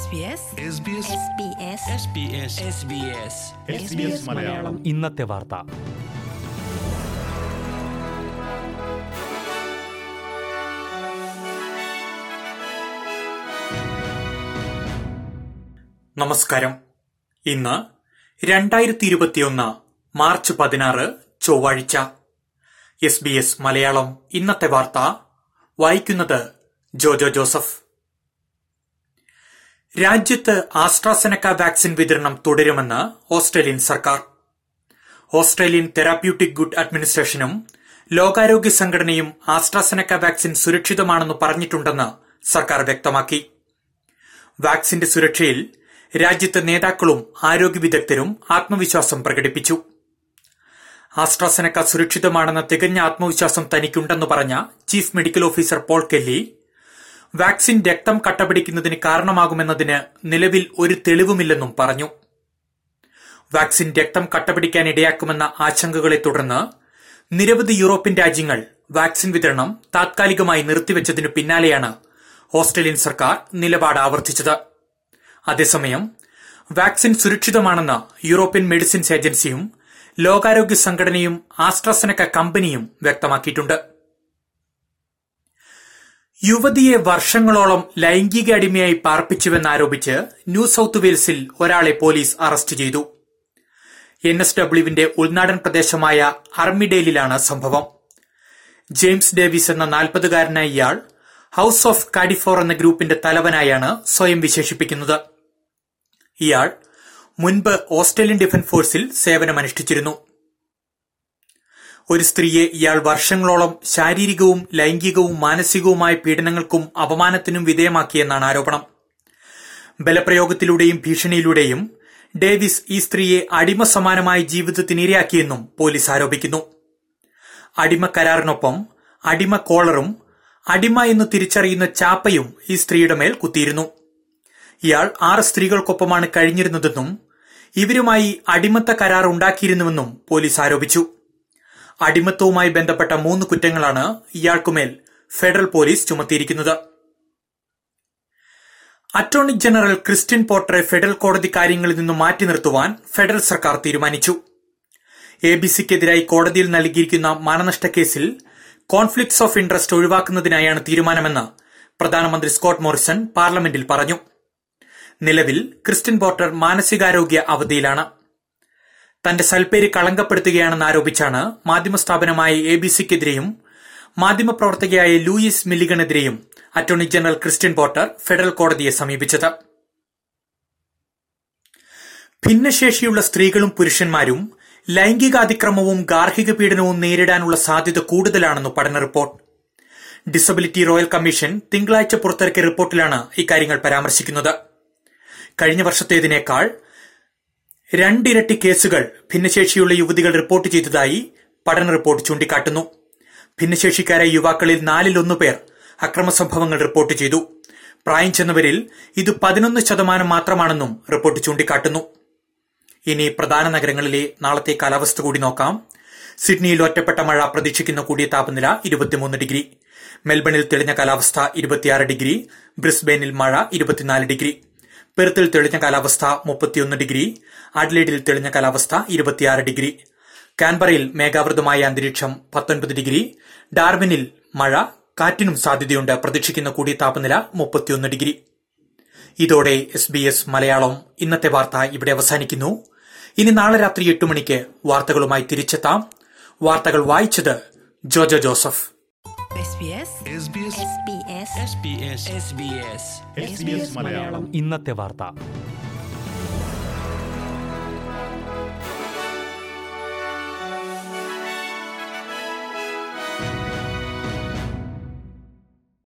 SBS Malayalam ഇന്നത്തെ വാർത്ത നമസ്കാരം ഇന്ന് രണ്ടായിരത്തി ഇരുപത്തിയൊന്ന് മാർച്ച് പതിനാറ് ചൊവ്വാഴ്ച എസ് ബി എസ് മലയാളം ഇന്നത്തെ വാർത്ത വായിക്കുന്നത് ജോജോ ജോസഫ് രാജ്യത്ത് ആസ്ട്രാസെനക്ക വാക്സിൻ വിതരണം തുടരുമെന്ന് ഓസ്ട്രേലിയൻ സർക്കാർ ഓസ്ട്രേലിയൻ തെറാപ്യൂട്ടിക് ഗുഡ് അഡ്മിനിസ്ട്രേഷനും ലോകാരോഗ്യ സംഘടനയും ആസ്ട്രാസെനക്ക വാക്സിൻ സുരക്ഷിതമാണെന്ന് പറഞ്ഞിട്ടുണ്ടെന്ന് സർക്കാർ വ്യക്തമാക്കി വാക്സിന്റെ സുരക്ഷയിൽ രാജ്യത്തെ നേതാക്കളും ആരോഗ്യ വിദഗ്ധരും ആത്മവിശ്വാസം പ്രകടിപ്പിച്ചു ആസ്ട്രാസെനക്ക സുരക്ഷിതമാണെന്ന തികഞ്ഞ ആത്മവിശ്വാസം തനിക്കുണ്ടെന്ന് പറഞ്ഞ chief medical officer Paul Kelly vaccine രക്തം കട്ടപിടിക്കുന്നതിന് കാരണമാകുമെന്നതിന് നിലവിൽ ഒരു തെളിവുമില്ലെന്നും പറഞ്ഞു വാക്സിൻ രക്തം കട്ടപിടിക്കാൻ ഇടയാക്കുമെന്ന ആശങ്കകളെ തുടർന്ന് നിരവധി യൂറോപ്യൻ രാജ്യങ്ങൾ വാക്സിൻ വിതരണം താത്കാലികമായി നിർത്തിവച്ചതിനു പിന്നാലെയാണ് ഓസ്ട്രേലിയൻ സർക്കാർ നിലപാട് ആവർത്തിച്ചത് അതേസമയം വാക്സിൻ സുരക്ഷിതമാണെന്ന് യൂറോപ്യൻ മെഡിസിൻസ് ഏജൻസിയും ലോകാരോഗ്യ സംഘടനയും ആസ്ട്രസെനക്ക കമ്പനിയും വ്യക്തമാക്കിയിട്ടുണ്ട് യുവതിയെ വർഷങ്ങളോളം ലൈംഗിക അടിമയായി പാർപ്പിച്ചുവെന്നാരോപിച്ച് ന്യൂ സൌത്ത് വെയിൽസിൽ ഒരാളെ പോലീസ് അറസ്റ്റ് ചെയ്തു എൻ എസ് ഡബ്ല്യുവിന്റെ ഉൾനാടൻ പ്രദേശമായ അർമിഡേലിലാണ് സംഭവം ജെയിംസ് ഡേവിസ് എന്ന നാൽപ്പതുകാരനായ ഇയാൾ ഹൌസ് ഓഫ് കാഡിഫോർ എന്ന ഗ്രൂപ്പിന്റെ തലവനായാണ് സ്വയം വിശേഷിപ്പിക്കുന്നത് ഇയാൾ മുൻപ് ഓസ്ട്രേലിയൻ ഡിഫൻസ് ഫോഴ്സിൽ സേവനമനുഷ്ഠിച്ചിരുന്നു ഒരു സ്ത്രീയെ ഇയാൾ വർഷങ്ങളോളം ശാരീരികവും ലൈംഗികവും മാനസികവുമായ പീഡനങ്ങൾക്കും അപമാനത്തിനും വിധേയമാക്കിയെന്നാണ് ആരോപണം ബലപ്രയോഗത്തിലൂടെയും ഭീഷണിയിലൂടെയും ഡേവിസ് ഈ സ്ത്രീയെ അടിമ സമാനമായ ജീവിതത്തിനിരയാക്കിയെന്നും പോലീസ് ആരോപിക്കുന്നു അടിമ കരാറിനൊപ്പം അടിമ കോളറും അടിമ എന്ന് തിരിച്ചറിയുന്ന ചാപ്പയും ഈ സ്ത്രീയുടെ മേൽ കുത്തിയിരുന്നു ഇയാൾ ആറ് സ്ത്രീകൾക്കൊപ്പമാണ് കഴിഞ്ഞിരുന്നതെന്നും ഇവരുമായി അടിമത്ത കരാർ ഉണ്ടാക്കിയിരുന്നുവെന്നും പോലീസ് ആരോപിച്ചു അടിമത്തവുമായി ബന്ധപ്പെട്ട മൂന്ന് കുറ്റങ്ങളാണ് ഇയാൾക്കുമേൽ ഫെഡറൽ പോലീസ് ചുമത്തിയിരിക്കുന്നത് അറ്റോർണി ജനറൽ ക്രിസ്ത്യൻ പോട്ടറെ ഫെഡറൽ കോടതി കാര്യങ്ങളിൽ നിന്ന് മാറ്റി നിർത്തുവാൻ ഫെഡറൽ സർക്കാർ തീരുമാനിച്ചു എ ബി സിക്കെതിരായി കോടതിയിൽ നൽകിയിരിക്കുന്ന മാനനഷ്ട കേസിൽ കോൺഫ്ലിക്ട്സ് ഓഫ് ഇൻട്രസ്റ്റ് ഒഴിവാക്കുന്നതിനായാണ് തീരുമാനമെന്ന് പ്രധാനമന്ത്രി സ്കോട്ട് മോറിസൺ പാർലമെന്റിൽ പറഞ്ഞു നിലവിൽ ക്രിസ്ത്യൻ പോർട്ടർ മാനസികാരോഗ്യ അവധിയിലാണ് തന്റെ സൽപ്പേര് കളങ്കപ്പെടുത്തുകയാണെന്ന് ആരോപിച്ചാണ് മാധ്യമ സ്ഥാപനമായ എ ബി സിക്കെതിരെയും മാധ്യമപ്രവർത്തകയായ ലൂയിസ് മില്ലിഗണെതിരെയും attorney general Christian Porter federal കോടതിയെ സമീപിച്ചത് ഭിന്നശേഷിയുള്ള സ്ത്രീകളും പുരുഷന്മാരും ലൈംഗികാതിക്രമവും ഗാർഹിക പീഡനവും നേരിടാനുള്ള സാധ്യത കൂടുതലാണെന്ന് പഠന റിപ്പോർട്ട് ഡിസബിലിറ്റി റോയൽ കമ്മീഷൻ തിങ്കളാഴ്ച പുറത്തിറക്കിയ റിപ്പോർട്ടിലാണ് ഇക്കാര്യങ്ങൾ പരാമർശിക്കുന്നത് കഴിഞ്ഞ വർഷത്തേതിനേക്കാൾ രണ്ടിരട്ടി കേസുകൾ ഭിന്നശേഷിയുള്ള യുവതികൾ റിപ്പോർട്ട് ചെയ്തതായി പഠന റിപ്പോർട്ട് ചൂണ്ടിക്കാട്ടുന്നു ഭിന്നശേഷിക്കാരായ യുവാക്കളിൽ നാലിലൊന്നു പേർ അക്രമ സംഭവങ്ങൾ റിപ്പോർട്ട് ചെയ്തു പ്രായം ചെന്നവരിൽ ഇത് പതിനൊന്ന് ശതമാനം മാത്രമാണെന്നും റിപ്പോർട്ട് ചൂണ്ടിക്കാട്ടുന്നു ഇനി പ്രധാന നഗരങ്ങളിലെ നാളത്തെ കാലാവസ്ഥ കൂടി നോക്കാം സിഡ്നിയിൽ ഒറ്റപ്പെട്ട മഴ പ്രതീക്ഷിക്കുന്ന കൂടിയ താപനില ഇരുപത്തിമൂന്ന് ഡിഗ്രി മെൽബണിൽ തെളിഞ്ഞ കാലാവസ്ഥ ഇരുപത്തിയാറ് ഡിഗ്രി ബ്രിസ്ബെയിനിൽ മഴ ഇരുപത്തിനാല് ഡിഗ്രി പെർത്തിൽ തെളിഞ്ഞ കാലാവസ്ഥ മുപ്പത്തിയൊന്ന് ഡിഗ്രി അഡ്ലേഡിൽ തെളിഞ്ഞ കാലാവസ്ഥ ഇരുപത്തിയാറ് ഡിഗ്രി കാൻബറയിൽ മേഘാവൃതമായ അന്തരീക്ഷം പത്തൊൻപത് ഡിഗ്രി ഡാർവിനിൽ മഴ കാറ്റിനും സാധ്യതയുണ്ട് പ്രതീക്ഷിക്കുന്ന കൂടിയ താപനില മുപ്പത്തിയൊന്ന് ഡിഗ്രി ഇതോടെ എസ് ബി എസ് മലയാളം ഇന്നത്തെ വാർത്ത ഇവിടെ അവസാനിക്കുന്നു ഇനി നാളെ രാത്രി എട്ട് മണിക്ക് വാർത്തകളുമായി തിരിച്ചെത്താം വാർത്തകൾ വായിച്ചത് ജോജോ ജോസഫ് SBS ഇന്നത്തെ വാർത്ത